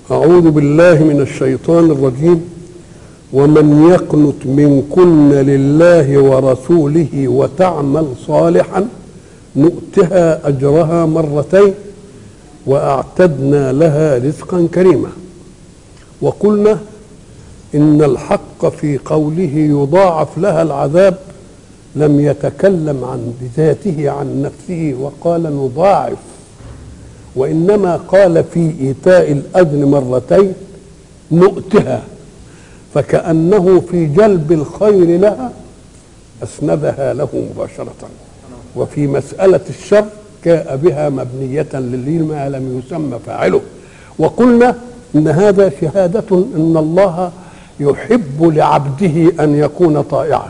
أعوذ بالله من الشيطان الرجيم ومن يقنت منكن لله ورسوله وتعمل صالحا نؤتها أجرها مرتين وأعتدنا لها رزقا كريما وقلنا إن الحق في قوله يضاعف لها العذاب لم يتكلم عن بذاته عن نفسه وقال نضاعف وإنما قال في إيتاء الأجر مرتين نؤتها فكأنه في جلب الخير لها أسندها له مباشرة وفي مسألة الشر جاء بها مبنية لما لم يسمى فاعله وقلنا إن هذا شهادة إن الله يحب لعبده أن يكون طائعا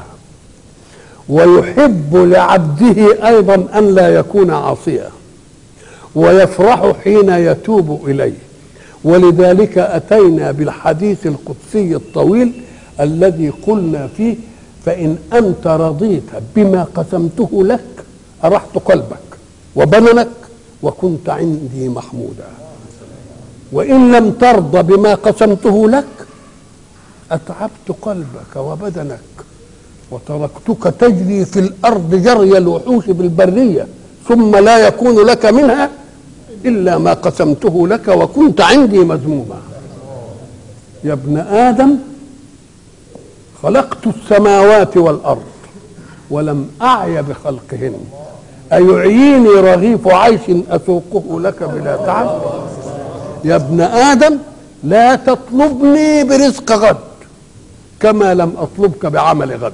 ويحب لعبده أيضا أن لا يكون عاصيا ويفرح حين يتوب إليه ولذلك أتينا بالحديث القدسي الطويل الذي قلنا فيه فإن أنت رضيت بما قسمته لك أرحت قلبك وبدنك وكنت عندي محمودا وإن لم ترضى بما قسمته لك أتعبت قلبك وبدنك وتركتك تجري في الأرض جري الوحوش بالبرية ثم لا يكون لك منها إلا ما قسمته لك وكنت عندي مذموما يا ابن آدم خلقت السماوات والأرض ولم أعي بخلقهن أيعيني رغيف عيش أسوقه لك بلا تعب يا ابن آدم لا تطلبني برزق غد كما لم أطلبك بعمل غد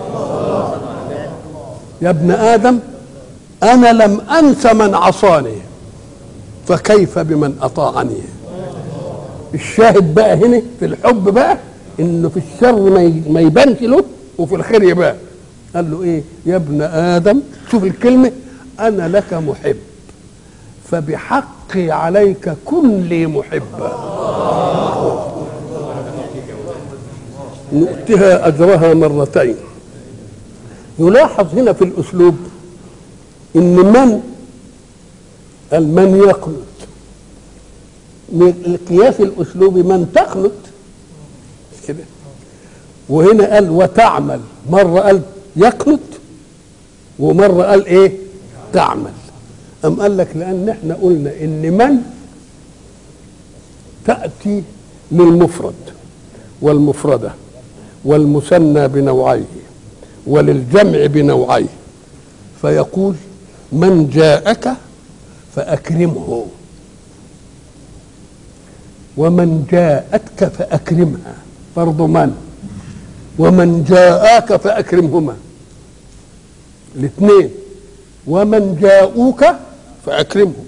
يا ابن آدم أنا لم أنس من عصاني فكيف بمن أطاعني الشاهد بقى هنا في الحب بقى إنه في الشر ما يبانش له وفي الخير يبان قال له إيه يا ابن آدم شوف الكلمة أنا لك محب فبحقي عليك كن لي محبا نؤتها أجرها مرتين يلاحظ هنا في الأسلوب إن من قال من يقنط من القياس الأسلوبي من تقنط كده وهنا قال وتعمل مرة قال يقنط ومرة قال إيه تعمل أم قال لك لأن احنا قلنا إن من تأتي للمفرد والمفردة والمثنى بنوعيه وللجمع بنوعيه فيقول من جاءك فأكرمه ومن جاءتك فأكرمها برضو من ومن جاءك فأكرمهما الاثنين ومن جاءوك فأكرمهم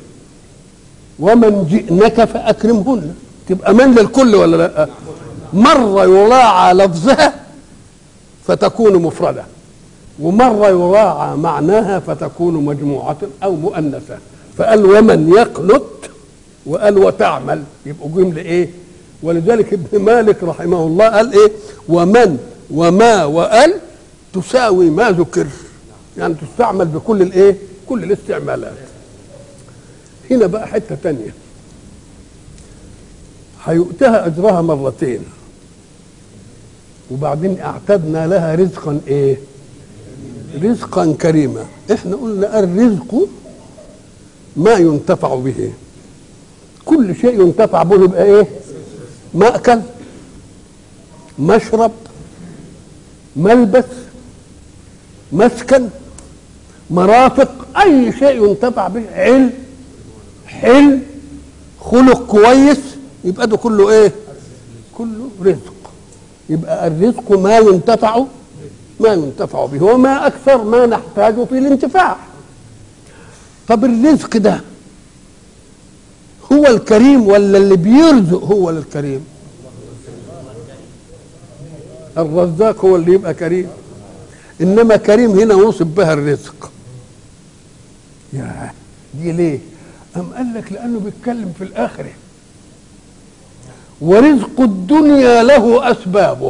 ومن جئنك فأكرمهن تبقى من للكل ولا لا مرة يراعى لفظها فتكون مفردة ومرة يراعى معناها فتكون مجموعة أو مؤنثة فقال ومن يقنط وقال وتعمل يبقوا جملة إيه ولذلك ابن مالك رحمه الله قال إيه ومن وما وقال تساوي ما ذكر يعني تستعمل بكل الإيه كل الاستعمالات هنا بقى حتة تانية هيؤتها أجرها مرتين وبعدين اعتدنا لها رزقا ايه رزقا كريما احنا قلنا الرزق ما ينتفع به كل شيء ينتفع به يبقى ايه مأكل مشرب ملبس مسكن مرافق اي شيء ينتفع به علم حلم خلق كويس يبقى ده كله ايه كله رزق يبقى الرزق ما ينتفع ما ينتفع به وما اكثر ما نحتاج في الانتفاع طب الرزق ده هو الكريم ولا اللي بيرزق هو الكريم الرزاق هو اللي يبقى كريم انما كريم هنا وصف بها الرزق يا دي ليه أم قال لك لأنه بيتكلم في الآخرة ورزق الدنيا له أسبابه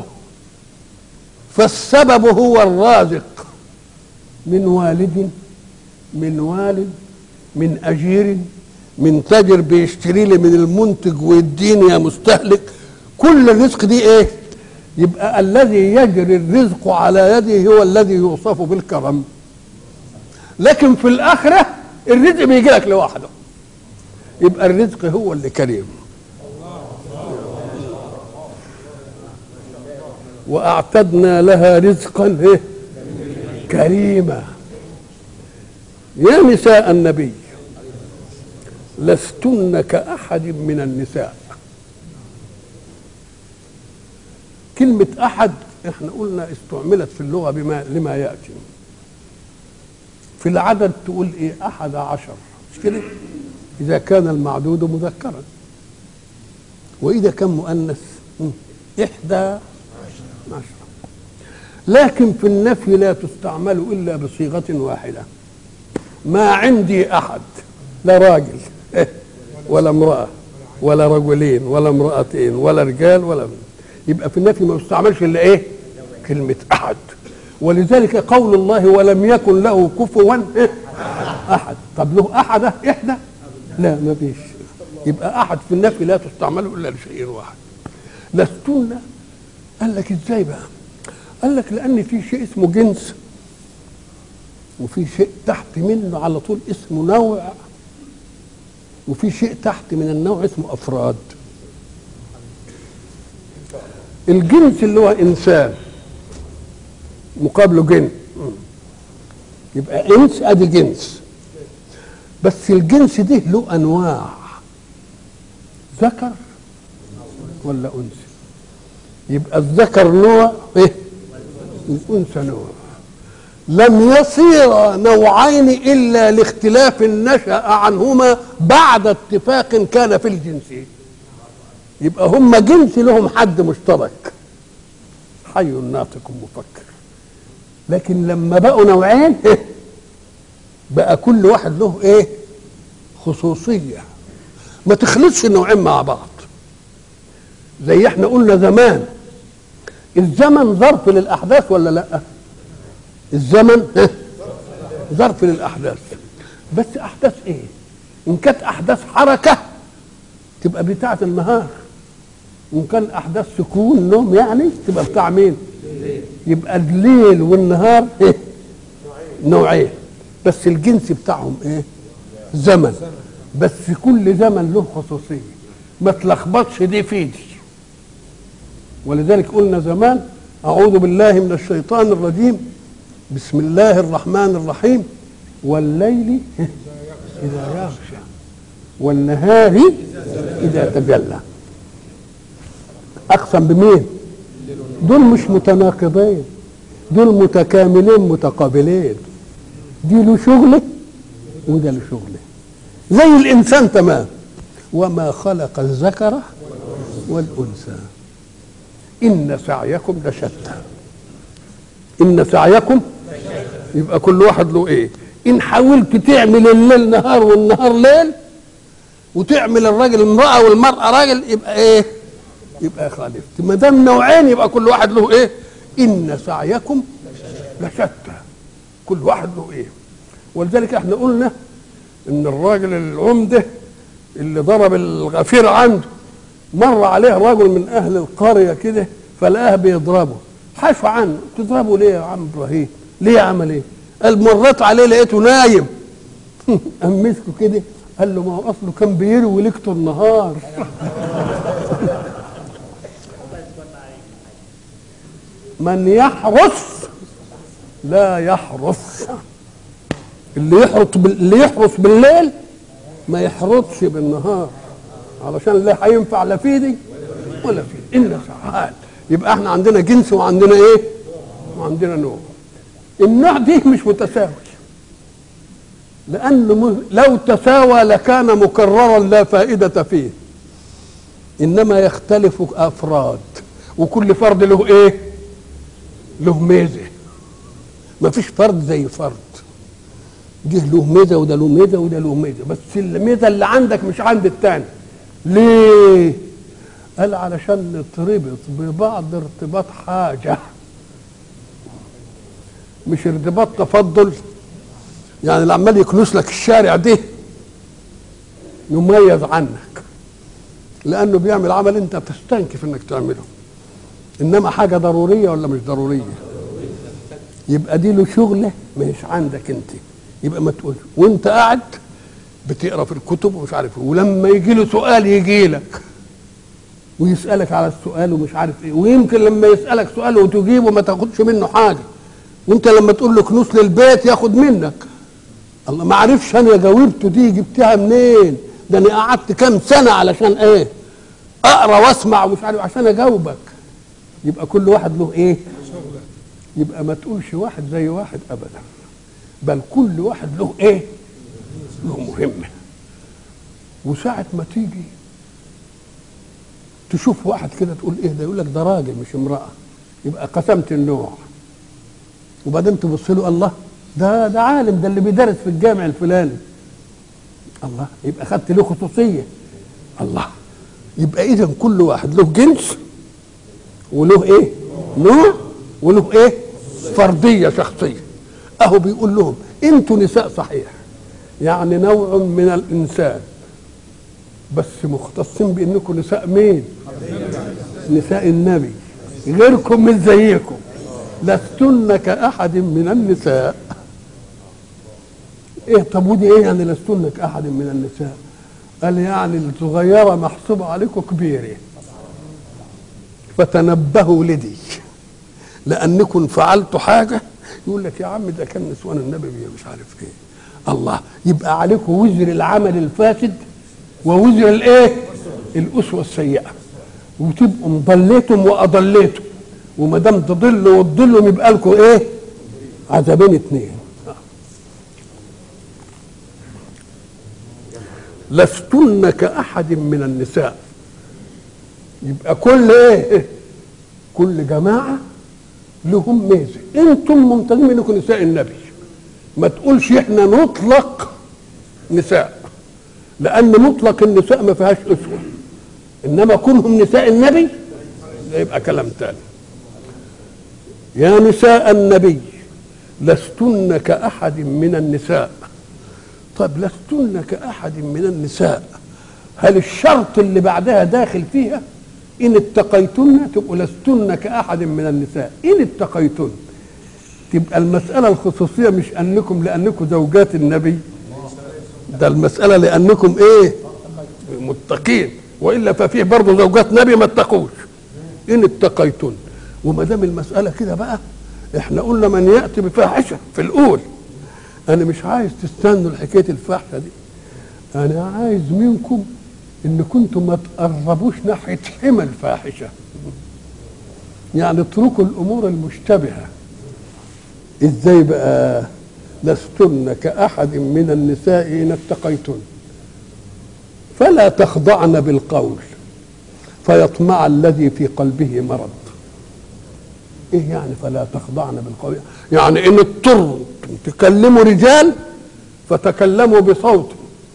فالسبب هو الرازق من والد من والد من أجير من تاجر بيشتري لي من المنتج ويديني يا مستهلك كل الرزق دي ايه يبقى الذي يجري الرزق على يده هو الذي يوصف بالكرم لكن في الاخره الرزق بيجي لك لوحده يبقى الرزق هو اللي كريم واعتدنا لها رزقا إيه؟ كريما يا نساء النبي لستن كأحد من النساء كلمة أحد احنا قلنا استعملت في اللغة بما لما يأتي في العدد تقول ايه أحد عشر مش كده إذا كان المعدود مذكرا وإذا كان مؤنث م، إحدى عشر لكن في النفي لا تستعمل إلا بصيغة واحدة ما عندي أحد لا راجل ولا امرأة ولا رجلين ولا امرأتين ولا رجال ولا يبقى في النفي ما يستعملش إلا إيه كلمة أحد ولذلك قول الله ولم يكن له كفوا أحد طب له أحد إحدى لا ما فيش يبقى أحد في النفي لا تستعمل إلا لشيء واحد لستن قال لك إزاي بقى قال لك لأن في شيء اسمه جنس وفي شيء تحت منه على طول اسمه نوع وفي شيء تحت من النوع اسمه افراد الجنس اللي هو انسان مقابله جن يبقى انس ادي جنس بس الجنس ده له انواع ذكر ولا انثى يبقى الذكر نوع ايه الانثى نوع لم يصير نوعين الا لاختلاف نشا عنهما بعد اتفاق كان في الجنس يبقى هم جنس لهم حد مشترك حي ناطق مفكر لكن لما بقوا نوعين بقى كل واحد له ايه خصوصيه ما تخلطش النوعين مع بعض زي احنا قلنا زمان الزمن ظرف للاحداث ولا لا الزمن ها، ظرف للاحداث بس احداث ايه ان كانت احداث حركه تبقى بتاعه النهار وان كان احداث سكون نوم يعني تبقى بتاع مين يبقى الليل والنهار ايه نوعين بس الجنس بتاعهم ايه زمن بس كل زمن له خصوصيه ما تلخبطش دي في دي ولذلك قلنا زمان اعوذ بالله من الشيطان الرجيم بسم الله الرحمن الرحيم والليل اذا يغشى والنهار اذا تجلى اقسم بمين دول مش متناقضين دول متكاملين متقابلين دي له شغله وده له شغله زي الانسان تمام وما خلق الذكر والانثى ان سعيكم لشتى ان سعيكم يبقى كل واحد له ايه ان حاولت تعمل الليل نهار والنهار ليل وتعمل الراجل امراه والمراه راجل يبقى ايه يبقى خالفت ما دام نوعين يبقى كل واحد له ايه ان سعيكم لشتى كل واحد له ايه ولذلك احنا قلنا ان الراجل العمده اللي ضرب الغفير عنده مر عليه رجل من اهل القريه كده فلقاه بيضربه حاشوا عنه تضربه ليه يا عم ابراهيم ليه عمل ايه قال مريت عليه لقيته نايم قام مسكه كده قال له ما هو اصله كان بيروي ليلته النهار من يحرس لا يحرس اللي يحرس بال... اللي يحرس بالليل ما يحرسش بالنهار علشان لا هينفع لا في دي ولا في دي. الا ساعات يبقى احنا عندنا جنس وعندنا ايه وعندنا نوع النوع دي مش متساوي لأنه م- لو تساوى لكان مكررا لا فائدة فيه إنما يختلف أفراد وكل فرد له إيه؟ له ميزة ما فيش فرد زي فرد ده له ميزة وده له ميزة وده له ميزة بس الميزة اللي عندك مش عند التاني ليه؟ قال علشان نتربط ببعض ارتباط حاجة مش ارتباط تفضل يعني اللي عمال يكنس لك الشارع ده يميز عنك لانه بيعمل عمل انت تستنكف انك تعمله انما حاجه ضروريه ولا مش ضروريه يبقى دي له شغله مش عندك انت يبقى ما تقولش وانت قاعد بتقرا في الكتب ومش عارف ايه ولما يجي له سؤال يجي لك ويسالك على السؤال ومش عارف ايه ويمكن لما يسالك سؤال وتجيبه ما تاخدش منه حاجه وانت لما تقول له كنوس للبيت ياخد منك الله ما عرفش انا جاوبته دي جبتها منين ده انا قعدت كام سنه علشان ايه اقرا واسمع ومش عارف عشان اجاوبك يبقى كل واحد له ايه يبقى ما تقولش واحد زي واحد ابدا بل كل واحد له ايه له مهمه وساعه ما تيجي تشوف واحد كده تقول ايه ده يقول لك ده راجل مش امراه يبقى قسمت النوع وبعدين تبص له الله ده ده عالم ده اللي بيدرس في الجامع الفلاني الله يبقى خدت له خصوصيه الله يبقى اذا كل واحد له جنس وله ايه نوع وله ايه فرديه شخصيه اهو بيقول لهم انتوا نساء صحيح يعني نوع من الانسان بس مختصين بانكم نساء مين نساء النبي غيركم من زيكم لستن كأحد من النساء ايه طب ودي ايه يعني لستن كأحد من النساء قال يعني الصغيرة محسوبة عليكم كبيرة فتنبهوا لدي لأنكم فعلتوا حاجة يقول لك يا عم ده كان نسوان النبي مش عارف ايه الله يبقى عليكم وزر العمل الفاسد ووزر الايه الأسوة السيئة وتبقوا مضليتم وأضليتم وما دام تضلوا وتضلوا يبقى لكم ايه عذابين اتنين لستن كأحد من النساء يبقى كل ايه كل جماعة لهم ميزة انتم ممتازين انكم نساء النبي ما تقولش احنا نطلق نساء لان مطلق النساء ما فيهاش اسوه انما كونهم نساء النبي ده يبقى كلام تاني يا نساء النبي لستن كأحد من النساء طب لستن كأحد من النساء هل الشرط اللي بعدها داخل فيها إن اتقيتن تبقوا لستن كأحد من النساء إن اتقيتن تبقى المسألة الخصوصية مش أنكم لأنكم زوجات النبي ده المسألة لأنكم إيه متقين وإلا ففيه برضه زوجات نبي ما اتقوش إن اتقيتن وما دام المساله كده بقى احنا قلنا من ياتي بفاحشه في الاول انا مش عايز تستنوا الحكايه الفاحشه دي انا عايز منكم ان كنتم ما تقربوش ناحيه حمى الفاحشه يعني اتركوا الامور المشتبهه ازاي بقى لستن كاحد من النساء ان اتقيتن فلا تخضعن بالقول فيطمع الذي في قلبه مرض ايه يعني فلا تخضعن بالقول يعني ان اضطروا تكلموا رجال فتكلموا بصوت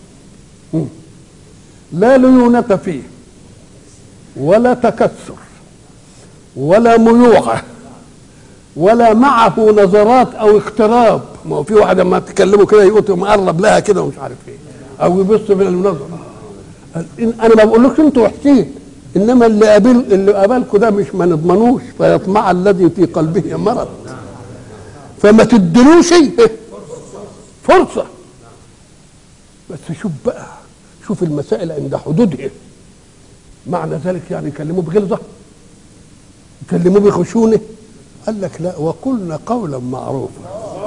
لا ليونة فيه ولا تكسر ولا ميوعة ولا معه نظرات او اقتراب ما هو في واحد لما تكلمه كده يقول مقرب لها كده ومش عارف ايه او يبص من النظر انا ما بقولكش انتوا وحشين انما اللي قابل اللي قابلكم ده مش ما نضمنوش فيطمع الذي في قلبه مرض فما تدلوش فرصه بس شوف بقى شوف المسائل عند حدودها معنى ذلك يعني يكلموه بغلظه يكلموه بخشونه قال لك لا وقلنا قولا معروفا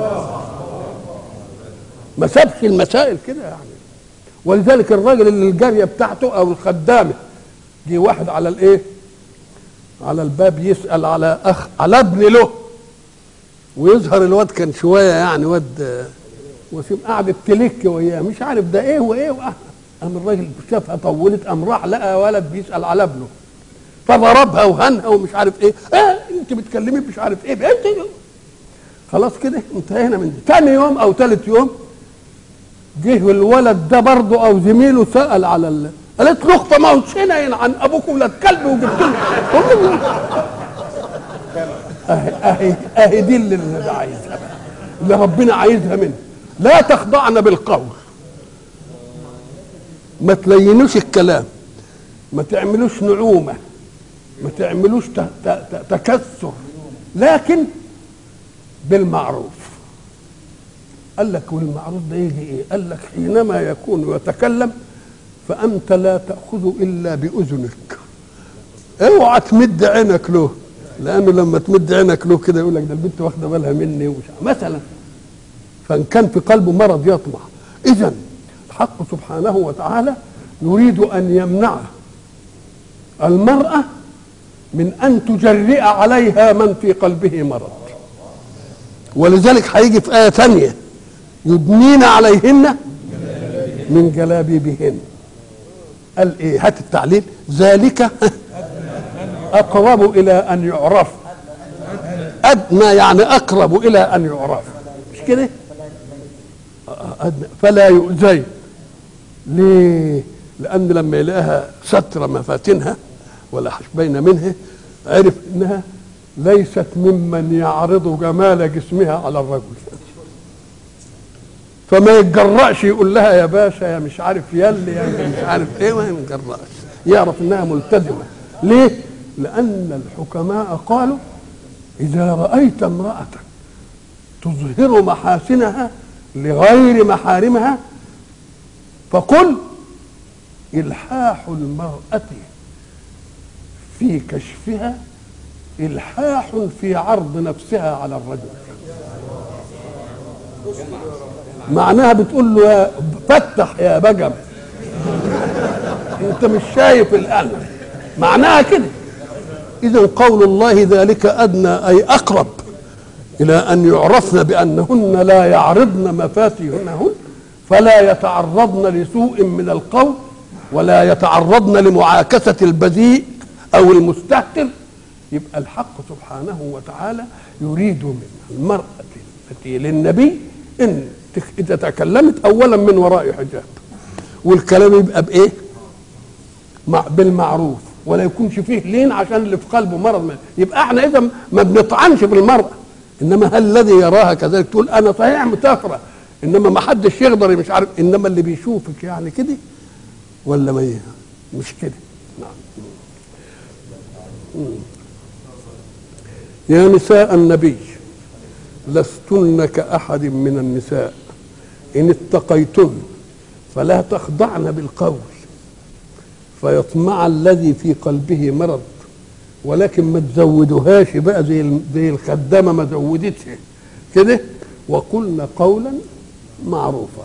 ما سابش المسائل كده يعني ولذلك الراجل اللي الجاريه بتاعته او الخدامه جه واحد على الايه على الباب يسال على اخ على ابن له ويظهر الواد كان شويه يعني واد وسيم قعدت تلك وياه مش عارف ده ايه وايه واه قام الراجل شافها طولت قام راح لقى ولد بيسال على ابنه فضربها وهنها ومش عارف ايه اه انت بتكلمي مش عارف ايه انت خلاص كده انتهينا من دي تاني يوم او ثالث يوم جه الولد ده برضه او زميله سال على ال... قالت له اخت ما هو شنين عن ابوك ولاد كلب وجبت له اهي اهي اهي دي اللي اللي عايزها بقى اللي ربنا عايزها منه لا تخضعن بالقول ما تلينوش الكلام ما تعملوش نعومة ما تعملوش ت- ت- ت- تكثر لكن بالمعروف قال لك والمعروف ده يجي ايه قال لك حينما يكون يتكلم فأنت لا تأخذ إلا بأذنك اوعى تمد عينك له لأنه لما تمد عينك له كده يقول لك ده البنت واخدة بالها مني ومش مثلا فإن كان في قلبه مرض يطمع إذا الحق سبحانه وتعالى يريد أن يمنع المرأة من أن تجرئ عليها من في قلبه مرض ولذلك هيجي في آية ثانية يدنين عليهن من جلابيبهن قال ايه هات التعليل ذلك اقرب الى ان يعرف ادنى يعني اقرب الى ان يعرف مش كده أدنى فلا يؤذين ليه لان لما يلاقيها ستر مفاتنها ولا حشبين منها عرف انها ليست ممن يعرض جمال جسمها على الرجل فما يتجرأش يقول لها يا باشا يا مش عارف يلي يا مش عارف ايه ما يتجرأش يعرف انها ملتزمه ليه؟ لأن الحكماء قالوا إذا رأيت امرأة تظهر محاسنها لغير محارمها فقل إلحاح المرأة في كشفها إلحاح في عرض نفسها على الرجل معناها بتقول له يا فتح يا بجم انت مش شايف القلب معناها كده اذا قول الله ذلك ادنى اي اقرب الى ان يعرفن بانهن لا يعرضن مفاتيهن فلا يتعرضن لسوء من القول ولا يتعرضن لمعاكسه البذيء او المستهتر يبقى الحق سبحانه وتعالى يريد من المراه التي للنبي ان اذا تكلمت اولا من وراء حجاب والكلام يبقى بايه مع بالمعروف ولا يكونش فيه لين عشان اللي في قلبه مرض من. يبقى احنا اذا ما بنطعنش بالمرأة انما هل الذي يراها كذلك تقول انا صحيح مسافرة انما ما حدش يقدر مش عارف انما اللي بيشوفك يعني كده ولا ما مش كده نعم يا نساء النبي لستن كأحد من النساء إن اتقيتن فلا تخضعن بالقول فيطمع الذي في قلبه مرض ولكن ما تزودوهاش بقى زي زي الخدامه ما زودتش كده وقلن قولا معروفا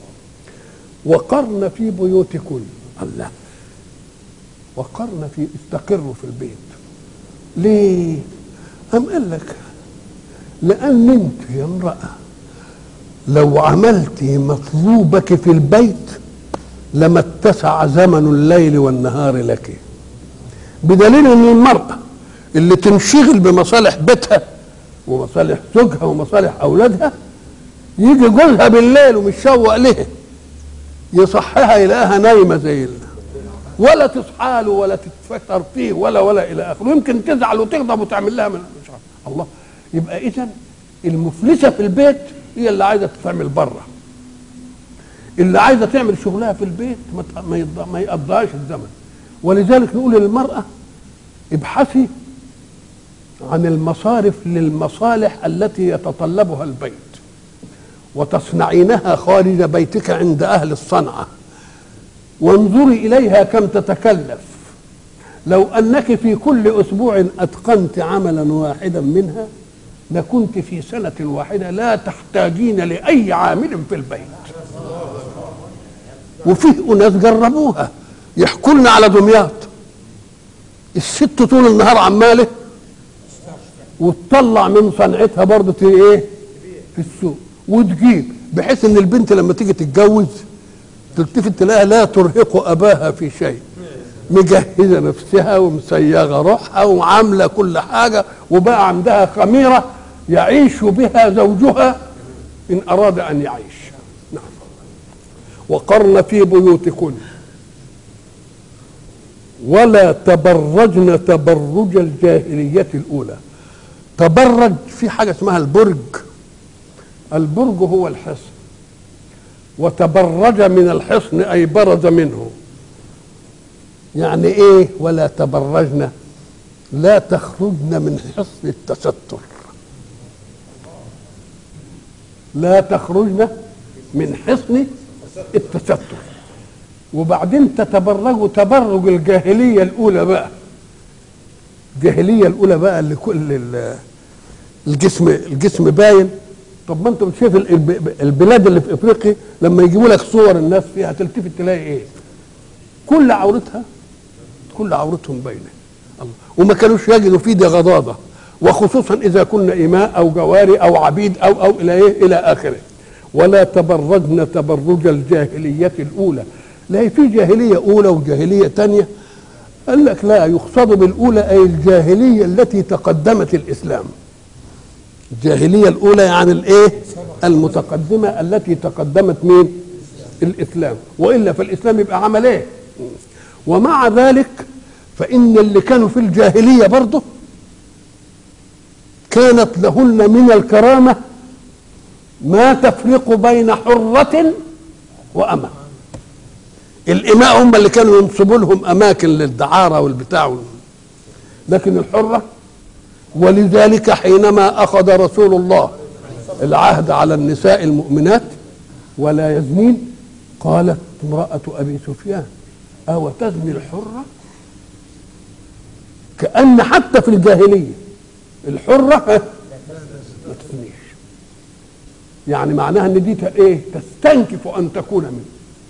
وقرن في بيوتكن الله وقرن في استقروا في البيت ليه؟ أم قال لك لأن أنت يا امرأة لو عملت مطلوبك في البيت لما اتسع زمن الليل والنهار لك بدليل ان المرأة اللي تنشغل بمصالح بيتها ومصالح زوجها ومصالح اولادها يجي جوزها بالليل ومشوق لها يصحيها يلاقيها نايمه زي ال... ولا تصحى له ولا تتفكر فيه ولا ولا الى اخره يمكن تزعل وتغضب وتعمل لها من مش عارف الله يبقى اذا المفلسه في البيت هي اللي عايزه تتعمل بره اللي عايزه تعمل شغلها في البيت ما ما يقضيهاش الزمن ولذلك نقول للمراه ابحثي عن المصارف للمصالح التي يتطلبها البيت وتصنعينها خارج بيتك عند اهل الصنعه وانظري اليها كم تتكلف لو انك في كل اسبوع اتقنت عملا واحدا منها لكنت في سنه واحده لا تحتاجين لاي عامل في البيت وفيه اناس جربوها يحكوا لنا على دمياط الست طول النهار عماله وتطلع من صنعتها برضه ايه في السوق وتجيب بحيث ان البنت لما تيجي تتجوز تلتفت تلاقيها لا ترهق اباها في شيء مجهزه نفسها ومسيغه روحها وعامله كل حاجه وبقى عندها خميره يعيش بها زوجها ان اراد ان يعيش نعم وقرن في بيوتكن ولا تبرجن تبرج الجاهليه الاولى تبرج في حاجه اسمها البرج البرج هو الحصن وتبرج من الحصن أي برز منه يعني إيه ولا تبرجن لا تخرجن من حصن التستر لا تخرجن من حصن التستر وبعدين تتبرجوا تبرج الجاهلية الأولى بقى الجاهلية الأولى بقى اللي كل ال- الجسم الجسم باين طب ما انت شايف ال- الب- البلاد اللي في افريقيا لما يجيبوا لك صور الناس فيها تلتفت تلاقي ايه؟ كل عورتها كل عورتهم باينه الله وما كانوش يجدوا فيه دي غضاضه وخصوصا اذا كنا اماء او جواري او عبيد او او الى ايه الى اخره ولا تبرجن تبرج الجاهليه الاولى لا هي في جاهليه اولى وجاهليه ثانيه قال لك لا يقصد بالاولى اي الجاهليه التي تقدمت الاسلام الجاهليه الاولى يعني الايه المتقدمه التي تقدمت مين الاسلام والا فالاسلام يبقى عمل ايه ومع ذلك فان اللي كانوا في الجاهليه برضه كانت لهن من الكرامه ما تفرق بين حره وامه الاماء هم اللي كانوا ينصبوا لهم اماكن للدعاره والبتاع وال- لكن الحره ولذلك حينما اخذ رسول الله العهد على النساء المؤمنات ولا يزنين قالت امراه ابي سفيان او تزني الحره كان حتى في الجاهليه الحره ها، ما تزنيش يعني معناها ان دي ت- ايه تستنكف ان تكون منه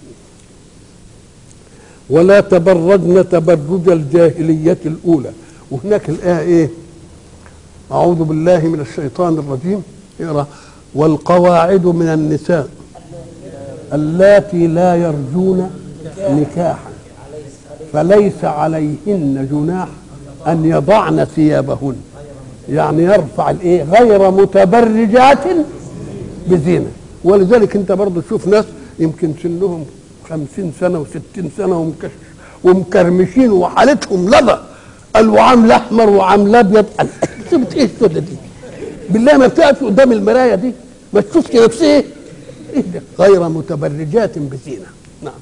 ولا تبرجن تبرج الجاهلية الأولى وهناك الآية إيه أعوذ بالله من الشيطان الرجيم اقرأ والقواعد من النساء اللاتي لا يرجون نكاحا فليس عليهن جناح أن يضعن ثيابهن يعني يرفع الايه غير متبرجات بزينة ولذلك انت برضه تشوف ناس يمكن سنهم خمسين سنة وستين سنة ومكش ومكرمشين وحالتهم لظى قال وعامله احمر وعامله ابيض قال سبت ايه السودة دي بالله ما بتقف قدام المرايه دي ما تشوفش نفسها ايه إيه ده؟ غير متبرجات بزينه نعم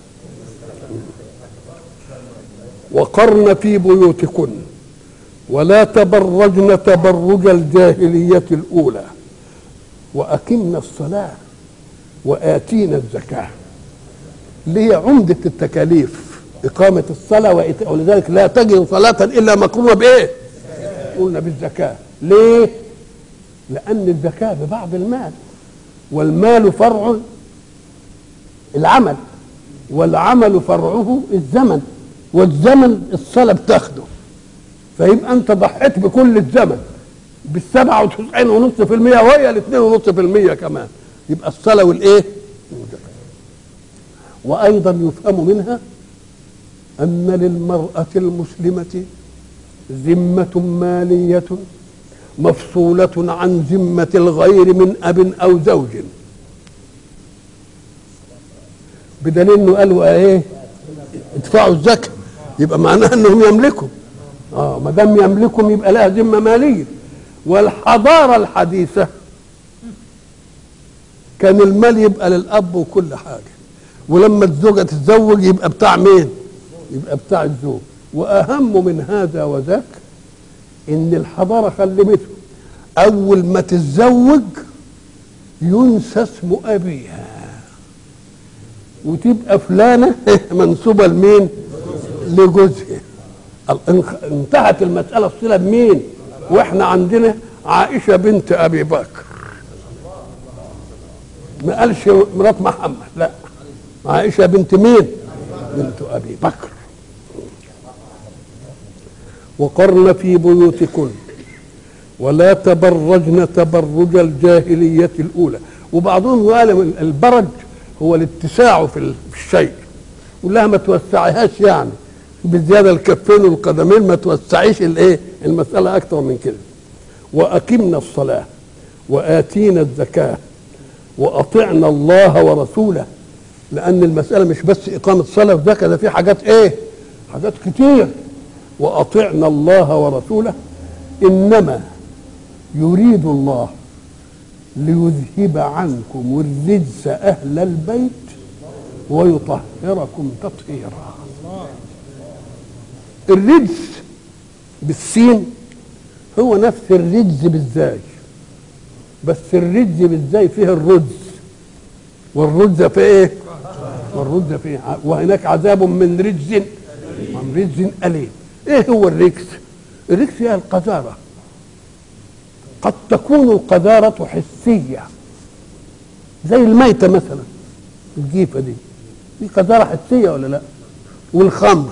وقرن في بيوتكن ولا تبرجن تبرج الجاهليه الاولى واقمنا الصلاه واتينا الزكاه اللي هي عمده التكاليف اقامه الصلاه وإيتاء ولذلك لا تجد صلاه الا مقرونه بايه؟ قلنا بالزكاه ليه؟ لان الزكاه ببعض المال والمال فرع العمل والعمل فرعه الزمن والزمن الصلاه بتاخده فيبقى انت ضحيت بكل الزمن بالسبعة وتسعين ونص في المية وهي الاثنين ونص في المية كمان يبقى الصلاة والايه وأيضا يفهم منها أن للمرأة المسلمة ذمة مالية مفصولة عن ذمة الغير من أب أو زوج بدليل انه قالوا ايه ادفعوا الزكاة يبقى معناها انهم يملكوا اه ما دام يملكهم يبقى لها ذمة مالية والحضارة الحديثة كان المال يبقى للأب وكل حاجة ولما الزوجة تتزوج يبقى بتاع مين؟ يبقى بتاع الزوج وأهم من هذا وذاك إن الحضارة خلمته أول ما تتزوج ينسى اسم أبيها وتبقى فلانة منسوبة لمين؟ لجوزها انتهت المسألة الصلة بمين؟ واحنا عندنا عائشة بنت أبي بكر ما قالش مرات محمد لا عائشة بنت مين؟ بنت أبي بكر وقرن في بيوتكن ولا تبرجن تبرج الجاهلية الأولى وبعضهم قال البرج هو الاتساع في الشيء ولها ما توسعيهاش يعني بزيادة الكفين والقدمين ما توسعيش الايه المسألة أكثر من كده وأقمنا الصلاة وآتينا الزكاة وأطعنا الله ورسوله لأن المسألة مش بس إقامة صلاة وزكاة ده في حاجات إيه؟ حاجات كتير وأطعنا الله ورسوله إنما يريد الله ليذهب عنكم الرجس أهل البيت ويطهركم تطهيرا الرجز بالسين هو نفس الرجز بالزاي بس الرجز بالزاي فيه الرجز والرجز في ايه والرجز فيه ع- وهناك عذاب من رجز من رجز أليم ايه هو الرجز الرجز هي القذارة قد تكون القذارة حسية زي الميتة مثلا الجيفة دي دي قذارة حسية ولا لا والخمر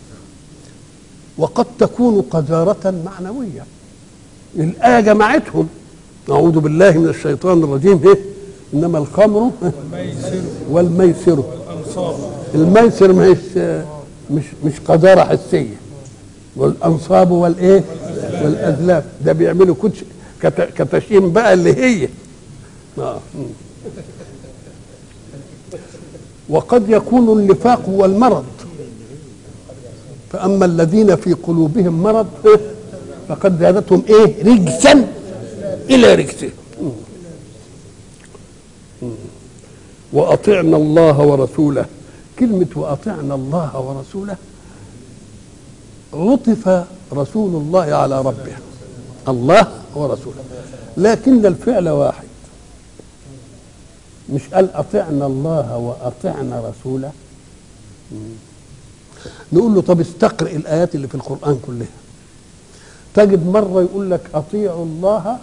وقد تكون قذارة معنوية الآية جمعتهم أعوذ بالله من الشيطان الرجيم إيه؟ إنما الخمر الميسر والميسر والأنصاب الميسر مش مش مش قذارة حسية والأنصاب والإيه والأزلاف ده بيعملوا كتش كت- كتشيم بقى اللي هي آه. مم. وقد يكون النفاق هو المرض فأما الذين في قلوبهم مرض إيه؟ فقد زادتهم إيه رجسا إلى رجسهم وأطعنا الله ورسوله كلمة وأطعنا الله ورسوله عطف رسول الله على ربه الله ورسوله لكن الفعل واحد مش قال أطعنا الله وأطعنا رسوله مم. نقول له طب استقرئ الآيات اللي في القرآن كلها تجد مرة يقول لك أطيعوا الله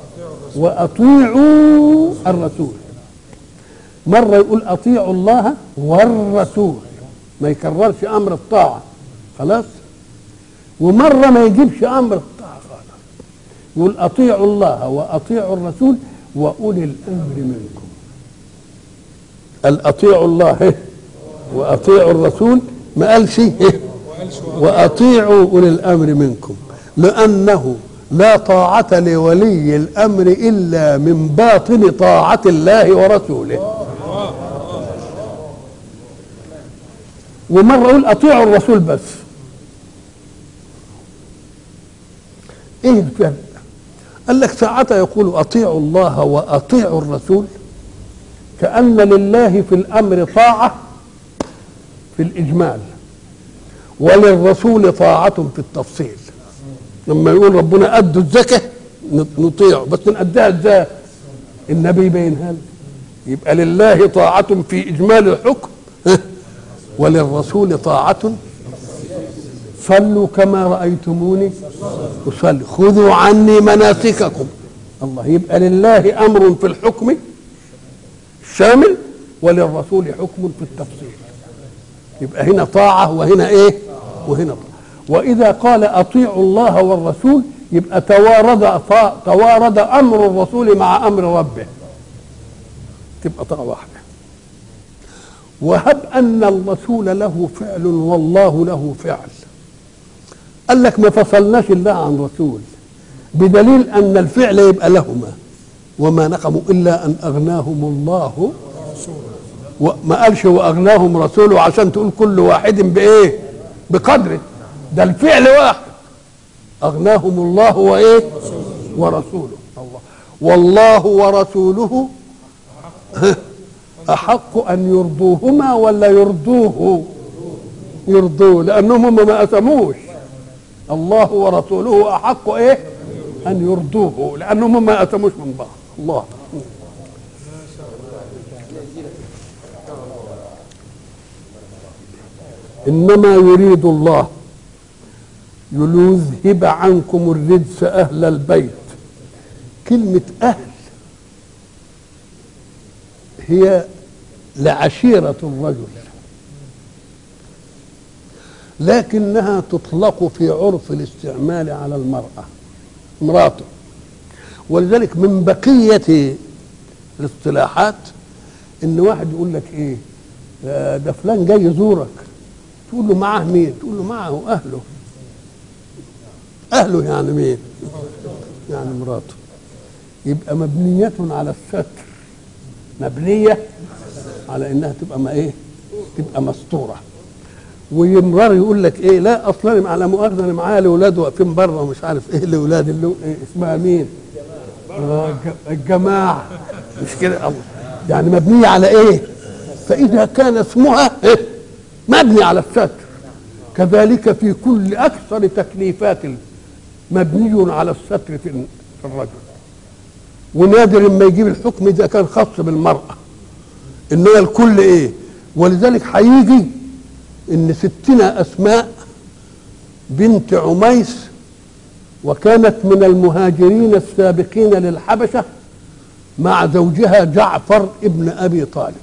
وأطيعوا الرسول مرة يقول أطيعوا الله والرسول ما يكررش أمر الطاعة خلاص ومرة ما يجيبش أمر الطاعة خالص يقول أطيعوا الله وأطيعوا الرسول وأولي الأمر منكم قال أطيعوا الله إيه؟ وأطيعوا الرسول ما قالش إيه؟ وأطيعوا أولي الأمر منكم لأنه لا طاعة لولي الأمر إلا من باطن طاعة الله ورسوله ومرة يقول أطيعوا الرسول بس إيه الفرق قال لك ساعتها يقول أطيعوا الله وأطيعوا الرسول كأن لله في الأمر طاعة في الإجمال وللرسول طاعة في التفصيل لما يقول ربنا أدوا الزكاة نطيعه بس نأديها ازاي النبي يبينها لنا يبقى لله طاعة في إجمال الحكم ها؟ وللرسول طاعة صلوا كما رأيتموني أصلي خذوا عني مناسككم الله يبقى لله أمر في الحكم شامل وللرسول حكم في التفصيل يبقى هنا طاعة وهنا إيه وهنا طاعة وإذا قال أطيعوا الله والرسول يبقى توارد توارد أمر الرسول مع أمر ربه تبقى طاعة واحدة وهب أن الرسول له فعل والله له فعل قال لك ما فصلناش الله عن رسول بدليل أن الفعل يبقى لهما وما نقموا إلا أن أغناهم الله وما قالش وأغناهم رسوله عشان تقول كل واحد بإيه بقدره ده الفعل واحد أغناهم الله وإيه ورسوله الله والله ورسوله أحق أن يرضوهما ولا يرضوه يرضوه لأنهم هم ما أتموش الله ورسوله أحق إيه أن يرضوه لأنهم هم ما أتموش من بعض الله إنما يريد الله ليذهب عنكم الرجس أهل البيت كلمة أهل هي لعشيرة الرجل لكنها تطلق في عرف الاستعمال على المرأة امراته ولذلك من بقية الاصطلاحات ان واحد يقول لك ايه آه ده فلان جاي يزورك تقول له معاه مين تقول له معه اهله اهله يعني مين يعني مراته يبقى مبنية على الستر مبنية على انها تبقى ما ايه تبقى مستورة ويمرر يقول لك ايه لا اصلا على مؤاخذه انا معايا الاولاد واقفين بره ومش عارف ايه الاولاد اللي إيه اسمها مين آه الجماعه مش كده الله يعني مبنيه على ايه فإذا كان اسمها إيه؟ مبني على الستر كذلك في كل أكثر تكليفات مبني على الستر في في الرجل ونادر ما يجيب الحكم إذا كان خاص بالمرأة إنما الكل إيه ولذلك هيجي إن ستنا أسماء بنت عميس وكانت من المهاجرين السابقين للحبشة مع زوجها جعفر ابن أبي طالب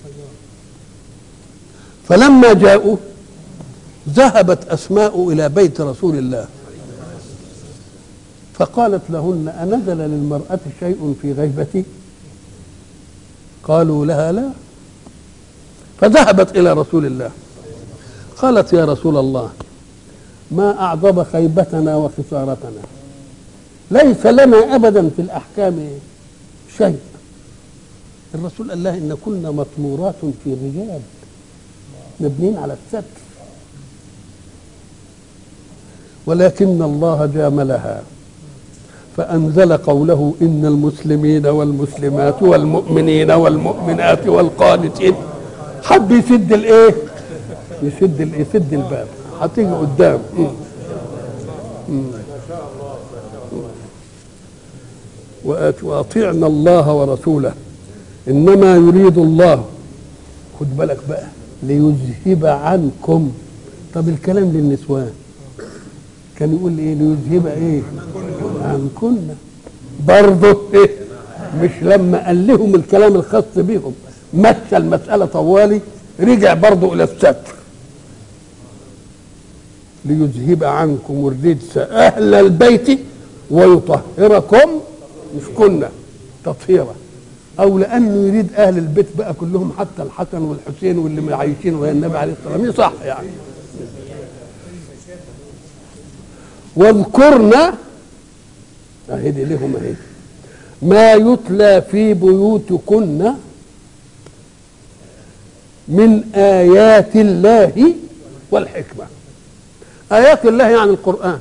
فلما جاءوا ذهبت أسماء إلى بيت رسول الله فقالت لهن أنزل للمرأة شيء في غيبتي قالوا لها لا فذهبت إلى رسول الله قالت يا رسول الله ما أعظم خيبتنا وخسارتنا ليس لنا أبدا في الأحكام شيء الرسول قال لها إن كنا مطمورات في الرجال مبنين على الستر ولكن الله جاملها فأنزل قوله إن المسلمين والمسلمات والمؤمنين والمؤمنات والقانتين حب يسد الايه؟ يسد ال- يسد الباب هتيجي قدام مم. مم. وآت- وأطيعنا الله ورسوله إنما يريد الله خد بالك بقى ليذهب عنكم طب الكلام للنسوان كان يقول ايه ليذهب ايه عنكن برضه إيه؟ مش لما قال لهم الكلام الخاص بهم مشى المسألة طوالي رجع برضه إلى الستر ليذهب عنكم الرجس أهل البيت ويطهركم مش كنا تطهيرا أو لأنه يريد أهل البيت بقى كلهم حتى الحسن والحسين واللي عايشين ويا النبي عليه الصلاة والسلام صح يعني واذكرنا اهي دي لهم اهي ما يتلى في بيوتكن من آيات الله والحكمة آيات الله يعني القرآن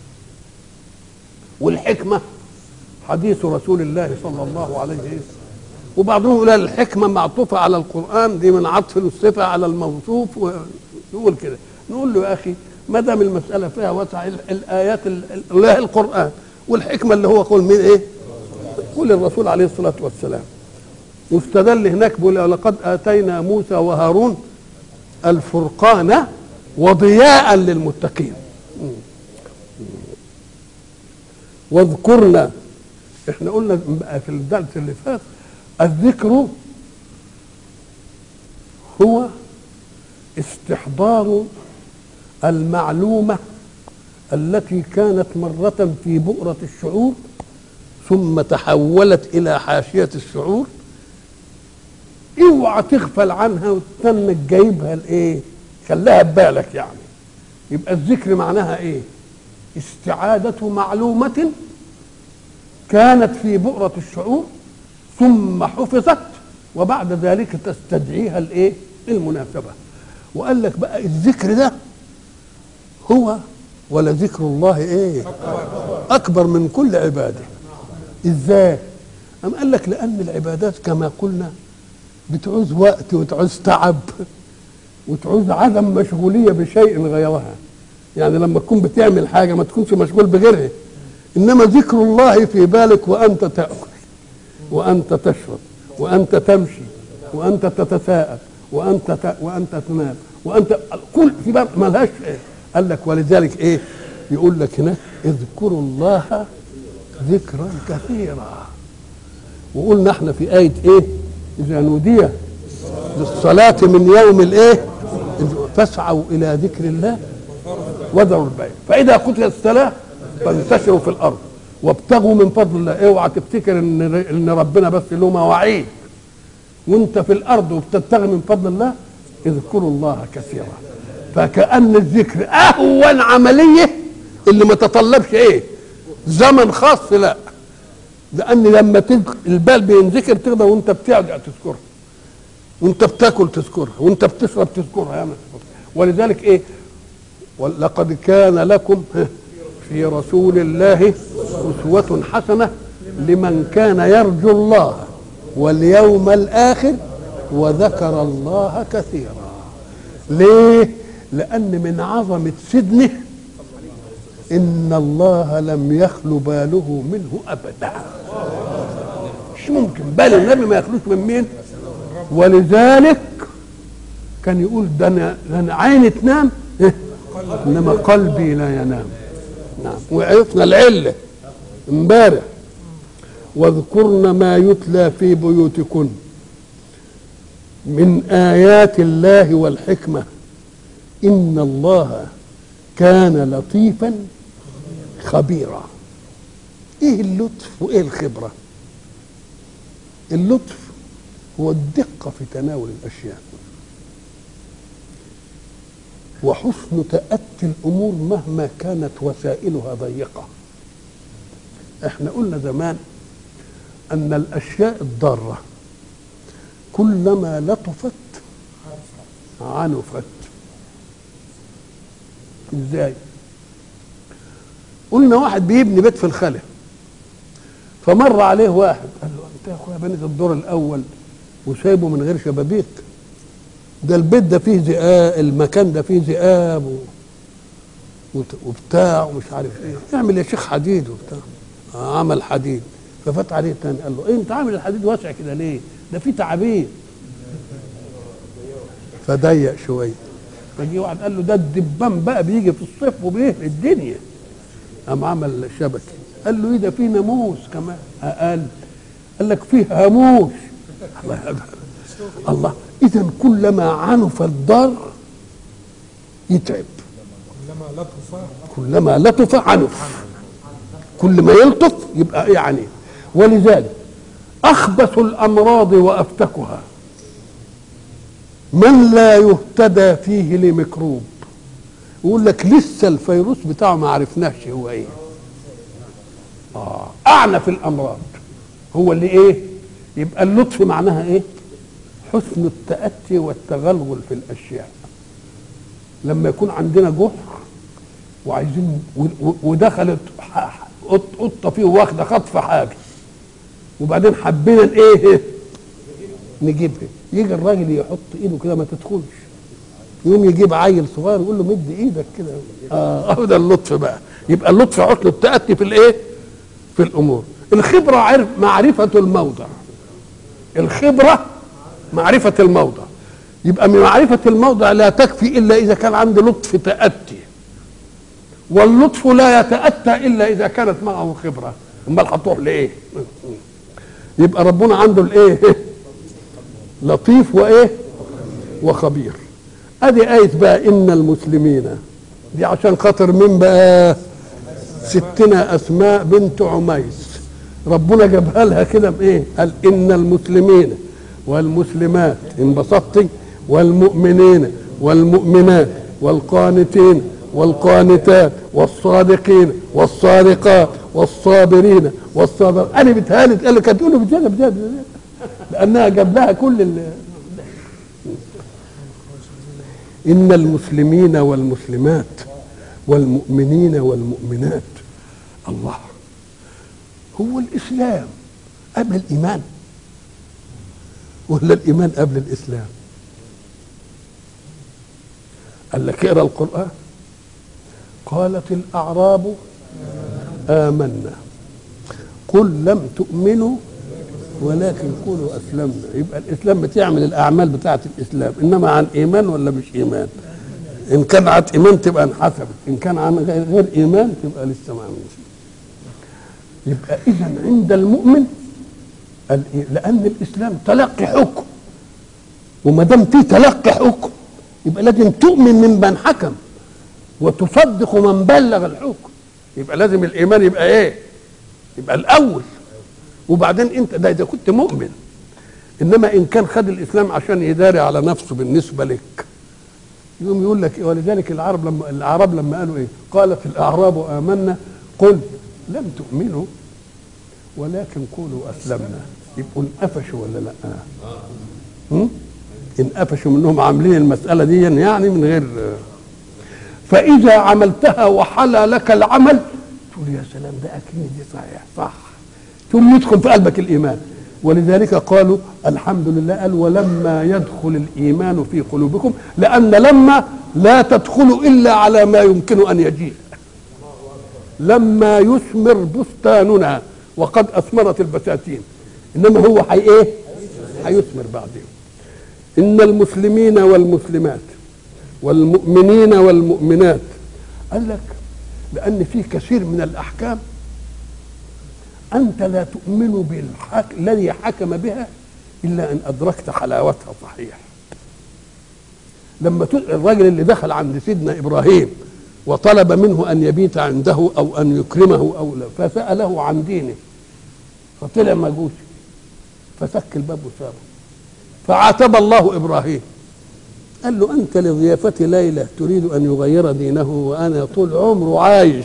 والحكمة حديث رسول الله صلى الله عليه وسلم وبعضهم يقول الحكمة معطوفة على القرآن دي من عطف الصفة على الموصوف ويقول كده نقول له يا أخي ما دام المسألة فيها وسع ال- الآيات ال- ال- الله القرآن والحكمة اللي هو قول مين إيه؟ قول الرسول عليه الصلاة والسلام واستدل هناك بيقول لقد آتينا موسى وهارون الفرقان وضياء للمتقين واذكرنا احنا قلنا في الدرس اللي فات الذكر هو استحضار المعلومة التي كانت مرة في بؤرة الشعور ثم تحولت إلى حاشية الشعور اوعى تغفل عنها وتستنى جايبها لايه؟ خليها ببالك يعني يبقى الذكر معناها ايه؟ استعادة معلومة كانت في بؤرة الشعور ثم حفظت وبعد ذلك تستدعيها الايه؟ المناسبة وقال لك بقى الذكر ده هو ولذكر الله ايه؟ أكبر من كل عباده ازاي؟ أم قال لك لأن العبادات كما قلنا بتعوز وقت وتعوز تعب وتعوز عدم مشغوليه بشيء غيرها يعني لما تكون بتعمل حاجه ما تكونش مشغول بغيرها انما ذكر الله في بالك وانت تاكل وانت تشرب وانت تمشي وانت تتساءل وانت ت... وانت تنام وانت كل في بال ملهاش إيه؟ قال لك ولذلك ايه يقول لك هناك اذكروا الله ذكرا كثيرا وقلنا احنا في آية ايه إذا نودي للصلاة من يوم الايه فاسعوا إلى ذكر الله وذروا البيع فإذا قتلت الصلاة فانتشروا في الأرض وابتغوا من فضل الله اوعى تفتكر ان ان ربنا بس له مواعيد وانت في الارض وبتبتغي من فضل الله اذكروا الله كثيرا فكأن الذكر اهون عمليه اللي ما تطلبش ايه زمن خاص لا لان لما تذك- البال بينذكر تقدر وانت بتقعد تذكرها وانت بتاكل تذكرها وانت بتشرب تذكرها يا ما تذكرها. ولذلك ايه ولقد كان لكم في رسول الله أسوة حسنة لمن كان يرجو الله واليوم الآخر وذكر الله كثيرا ليه لان من عظمه سدنه ان الله لم يخل باله منه ابدا مش ممكن بال النبي ما يخلوش من مين ولذلك كان يقول ده انا ده أنا عيني تنام إيه؟ انما قلبي لا ينام نعم وعرفنا العله امبارح واذكرن ما يتلى في بيوتكن من ايات الله والحكمه ان الله كان لطيفا خبيرا ايه اللطف وايه الخبره اللطف هو الدقه في تناول الاشياء وحسن تاتي الامور مهما كانت وسائلها ضيقه احنا قلنا زمان ان الاشياء الضاره كلما لطفت عنفت ازاي قلنا واحد بيبني بيت في الخلا فمر عليه واحد قال له انت يا اخويا بنيت الدور الاول وسايبه من غير شبابيك ده البيت ده فيه ذئاب المكان ده فيه ذئاب و... وت- وبتاع ومش عارف ايه اعمل يا شيخ حديد وبتاع آه، عمل حديد ففات عليه تاني قال له ايه انت عامل الحديد واسع كده ليه ده فيه تعابين فضيق شويه فجي واحد قال له ده الدبان بقى بيجي في الصيف وبيهري الدنيا قام عمل شبكه قال له ايه ده فيه ناموس كمان اقل قال لك فيه هاموش الله الله اذا كلما عنف الضار يتعب كلما لطف كلما لطف عنف كل ما يلطف يبقى يعني ولذلك اخبث الامراض وافتكها من لا يهتدى فيه لميكروب يقول لك لسه الفيروس بتاعه ما عرفناش هو ايه اه اعنف الامراض هو اللي ايه يبقى اللطف معناها ايه حسن التاتي والتغلغل في الاشياء لما يكون عندنا جحر وعايزين و- و- ودخلت ح- ح- قط- قطه فيه واخده خطف حاجه وبعدين حبينا ايه نجيبها يجي الراجل يحط ايده كده ما تدخلش يقوم يجيب عيل صغير يقول له مد ايدك كده اه أهو ده اللطف بقى يبقى اللطف حسن التاتي في الايه في الامور الخبره عرف معرفه الموضع الخبره معرفه الموضع يبقى من معرفه الموضع لا تكفي الا اذا كان عندي لطف تاتي واللطف لا يتاتى الا اذا كانت معه خبره امال هتروح لايه يبقى ربنا عنده الايه لطيف وايه وخبير ادي ايه بقى ان المسلمين دي عشان خاطر مين بقى ستنا اسماء بنت عميس ربنا جابها لها كده بايه قال ان المسلمين والمسلمات انبسطتي والمؤمنين والمؤمنات والقانتين والقانتات والصادقين والصادقات والصابرين والصابر انا بتهالي قال لك هتقولوا بزياده بزياده لانها جاب لها كل ال ان المسلمين والمسلمات والمؤمنين والمؤمنات الله هو الاسلام قبل الايمان ولا الايمان قبل الاسلام قال لك اقرا القران قالت الاعراب امنا قل لم تؤمنوا ولكن قولوا اسلمنا يبقى الاسلام بتعمل الاعمال بتاعه الاسلام انما عن ايمان ولا مش ايمان ان كان عن ايمان تبقى انحسبت ان كان عن غير غير ايمان تبقى لسه ما عملش يبقى اذا عند المؤمن الإي- لان الاسلام تلقي حكم وما دام في تلقي حكم يبقى لازم تؤمن من من حكم وتصدق من بلغ الحكم يبقى لازم الايمان يبقى ايه يبقى الاول وبعدين انت ده اذا كنت مؤمن انما ان كان خد الاسلام عشان يداري على نفسه بالنسبه لك يقوم يقول لك إيه؟ ولذلك العرب لما العرب لما قالوا ايه قالت الاعراب امنا قل لم تؤمنوا ولكن قولوا اسلمنا يبقوا انقفشوا ولا لا هم؟ انقفشوا منهم عاملين المساله دي يعني من غير فاذا عملتها وحلى لك العمل تقول يا سلام ده اكيد دي صحيح صح ثم يدخل في قلبك الايمان ولذلك قالوا الحمد لله قال ولما يدخل الايمان في قلوبكم لان لما لا تدخل الا على ما يمكن ان يجيء لما يثمر بستاننا وقد اثمرت البساتين انما هو حي ايه هيثمر بعدين ان المسلمين والمسلمات والمؤمنين والمؤمنات قال لك لان في كثير من الاحكام انت لا تؤمن بالحك... الذي حكم بها الا ان ادركت حلاوتها صحيح لما ت... الراجل اللي دخل عند سيدنا ابراهيم وطلب منه ان يبيت عنده او ان يكرمه او لا فساله عن دينه فطلع مجوسي فسك الباب وسابه فعاتب الله ابراهيم قال له انت لضيافه ليله تريد ان يغير دينه وانا طول عمره عايش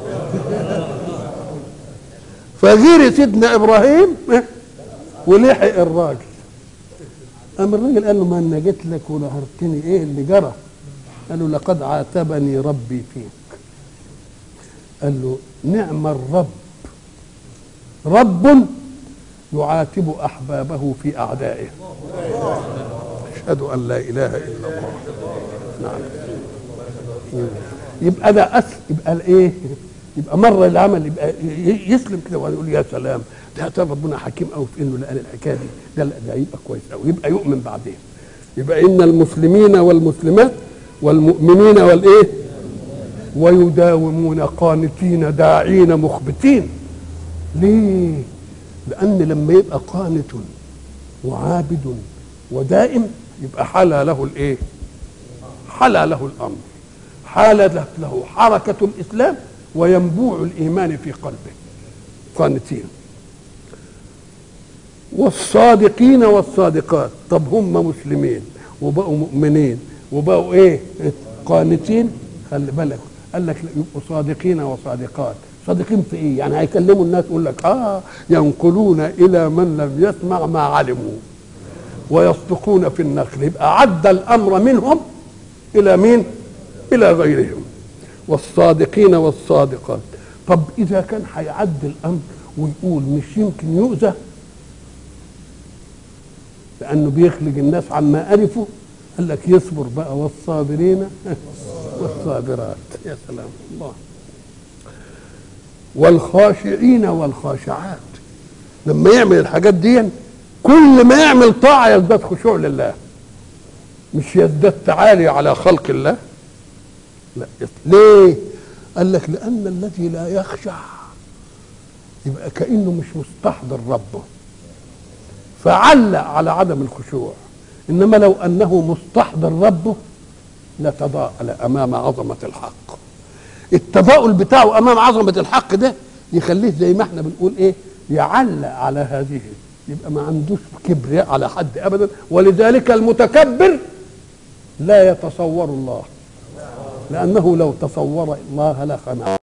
فغير سيدنا ابراهيم ولحق الراجل قام الراجل قال له ما انا جيت لك ونهرتني ايه اللي جرى قال له لقد عاتبني ربي فيك قال له نعم الرب رب يعاتب احبابه في اعدائه اشهد ان لا اله الا الله نعم يبقى ده أس يبقى الايه يبقى مره العمل يبقى يسلم كده ويقول يا سلام ده ترى ربنا حكيم قوي في انه قال الحكايه دي ده لا ده يبقى كويس قوي يبقى يؤمن بعدين يبقى ان المسلمين والمسلمات والمؤمنين والايه ويداومون قانتين داعين مخبتين ليه لان لما يبقى قانت وعابد ودائم يبقى حلى له الايه حلى له الامر حال له حركه الاسلام وينبوع الايمان في قلبه قانتين والصادقين والصادقات طب هم مسلمين وبقوا مؤمنين وبقوا ايه قانتين خلي بالك قال لك يبقوا صادقين وصادقات صادقين في ايه يعني هيكلموا الناس يقول لك اه ينقلون الى من لم يسمع ما علموا ويصدقون في النقل يبقى عدى الامر منهم الى مين الى غيرهم والصادقين والصادقات طب اذا كان هيعدي الامر ويقول مش يمكن يؤذى لانه بيخلق الناس عما عرفوا قال لك يصبر بقى والصابرين والصابرات يا سلام الله والخاشعين والخاشعات لما يعمل الحاجات دي كل ما يعمل طاعة يزداد خشوع لله مش يزداد تعالي على خلق الله لا ليه قال لك لأن الذي لا يخشع يبقى كأنه مش مستحضر ربه فعلق على عدم الخشوع إنما لو أنه مستحضر ربه لتضاءل أمام عظمة الحق التضاؤل بتاعه أمام عظمة الحق ده يخليه زي ما احنا بنقول إيه يعلق على هذه يبقى ما عندوش كبرياء على حد أبدا ولذلك المتكبر لا يتصور الله لأنه لو تصور الله لخنع